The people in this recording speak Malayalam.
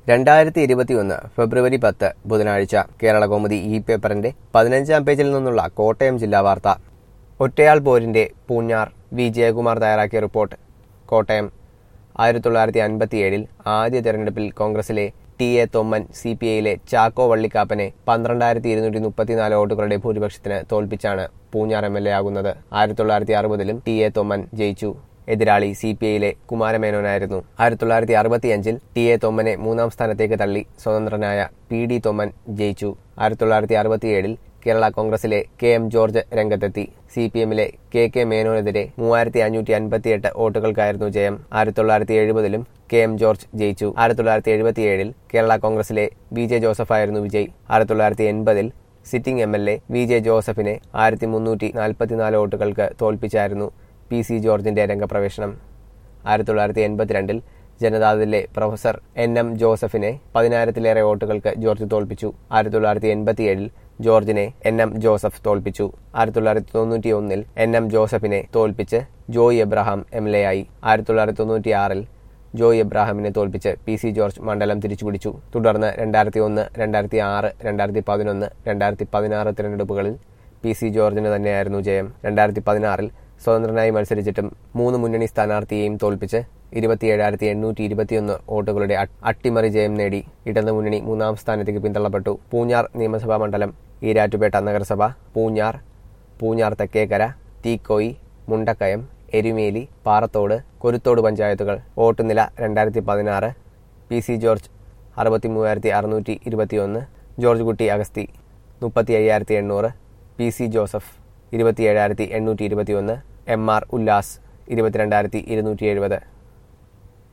രണ്ടായിരത്തി ഇരുപത്തിയൊന്ന് ഫെബ്രുവരി പത്ത് ബുധനാഴ്ച കേരള കൗമുദി ഇ പേപ്പറിന്റെ പതിനഞ്ചാം പേജിൽ നിന്നുള്ള കോട്ടയം ജില്ലാ വാർത്ത ഒറ്റയാൾ പോരിന്റെ പൂഞ്ഞാർ വി ജയകുമാർ തയ്യാറാക്കിയ റിപ്പോർട്ട് കോട്ടയം ആയിരത്തി തൊള്ളായിരത്തി അൻപത്തിയേഴിൽ ആദ്യ തെരഞ്ഞെടുപ്പിൽ കോൺഗ്രസിലെ T A Thomman C P ഐയിലെ ചാക്കോ വള്ളിക്കാപ്പനെ പന്ത്രണ്ടായിരത്തി ഇരുന്നൂറ്റി മുപ്പത്തിനാല് വോട്ടുകളുടെ ഭൂരിപക്ഷത്തിന് തോൽപ്പിച്ചാണ് പൂഞ്ഞാർ എം എൽ എ ആകുന്നത് ആയിരത്തി തൊള്ളായിരത്തി അറുപതിലും ടി എ തൊമ്മൻ ജയിച്ചു എതിരാളി സി പി ഐയിലെ കുമാരമേനോനായിരുന്നു ആയിരത്തി തൊള്ളായിരത്തി അറുപത്തിയഞ്ചിൽ ടി എ തൊമ്മനെ മൂന്നാം സ്ഥാനത്തേക്ക് തള്ളി സ്വതന്ത്രനായ പി ഡി തൊമ്മൻ ജയിച്ചു ആയിരത്തി തൊള്ളായിരത്തി അറുപത്തിയേഴിൽ കേരള കോൺഗ്രസിലെ കെ എം ജോർജ് രംഗത്തെത്തി സി പി എമ്മിലെ കെ കെ മേനോനെതിരെ മൂവായിരത്തി അഞ്ഞൂറ്റി അൻപത്തിയെട്ട് വോട്ടുകൾക്കായിരുന്നു ജയം ആയിരത്തി തൊള്ളായിരത്തി എഴുപതിലും കെ എം ജോർജ് ജയിച്ചു ആയിരത്തി തൊള്ളായിരത്തി എഴുപത്തിയേഴിൽ കേരള കോൺഗ്രസിലെ വി ജെ ജോസഫായിരുന്നു വിജയ് ആയിരത്തി തൊള്ളായിരത്തി എൺപതിൽ sitting M L A V J ജോസഫിനെ ആയിരത്തി മുന്നൂറ്റി നാൽപ്പത്തിനാല് വോട്ടുകൾക്ക് തോൽപ്പിച്ചായിരുന്നു പി സി ജോർജിന്റെ രംഗപ്രവേശനം ആയിരത്തി തൊള്ളായിരത്തി എൺപത്തിരണ്ടിൽ ജനതാദളിലെ പ്രൊഫസർ എൻ എം ജോസഫിനെ പതിനായിരത്തിലേറെ വോട്ടുകൾക്ക് ജോർജ് തോൽപ്പിച്ചു ആയിരത്തി തൊള്ളായിരത്തി എൺപത്തിയേഴിൽ ജോർജിനെ എൻ എം ജോസഫ് തോൽപ്പിച്ചു ആയിരത്തി തൊള്ളായിരത്തി തൊണ്ണൂറ്റി ഒന്നിൽ എൻ എം ജോസഫിനെ തോൽപ്പിച്ച് Joy Abraham M L A ആയി ആയിരത്തി തൊള്ളായിരത്തി തൊണ്ണൂറ്റിയാറിൽ ജോയ് എബ്രാഹിമിനെ തോൽപ്പിച്ച് പി സി ജോർജ് മണ്ഡലം തിരിച്ചുപിടിച്ചു തുടർന്ന് രണ്ടായിരത്തി ഒന്ന് രണ്ടായിരത്തി ആറ് രണ്ടായിരത്തി പതിനൊന്ന് രണ്ടായിരത്തി പതിനാറ് തിരഞ്ഞെടുപ്പുകളിൽ പി സി ജോർജിന് തന്നെയായിരുന്നു ജയം രണ്ടായിരത്തി പതിനാറിൽ സ്വതന്ത്രനായി മത്സരിച്ചിട്ടും മൂന്ന് മുന്നണി സ്ഥാനാർത്ഥിയെയും തോൽപ്പിച്ച് ഇരുപത്തിയേഴായിരത്തി എണ്ണൂറ്റി ഇരുപത്തിയൊന്ന് വോട്ടുകളുടെ അ- അട്ടിമറി ജയം നേടി ഇടതുമുന്നണി മൂന്നാം സ്ഥാനത്തേക്ക് പിന്തള്ളപ്പെട്ടു പൂഞ്ഞാർ നിയമസഭാ മണ്ഡലം ഈരാറ്റുപേട്ട നഗരസഭ പൂഞ്ഞാർ പൂഞ്ഞാർ തെക്കേക്കര തീക്കോയി മുണ്ടക്കയം എരുമേലി പാറത്തോട് കൊരുത്തോട് പഞ്ചായത്തുകൾ വോട്ടുനില രണ്ടായിരത്തി പതിനാറ് പി സി ജോർജ് അറുപത്തി മൂവായിരത്തി അറുന്നൂറ്റി ഇരുപത്തിയൊന്ന് ജോർജ് കുട്ടി അഗസ്തി മുപ്പത്തി അയ്യായിരത്തി എണ്ണൂറ് പി സി ജോസഫ് ഇരുപത്തിയേഴായിരത്തി എണ്ണൂറ്റി ഇരുപത്തിയൊന്ന് എം ആർ ഉല്ലാസ് ഇരുപത്തിരണ്ടായിരത്തി ഇരുന്നൂറ്റി എഴുപത്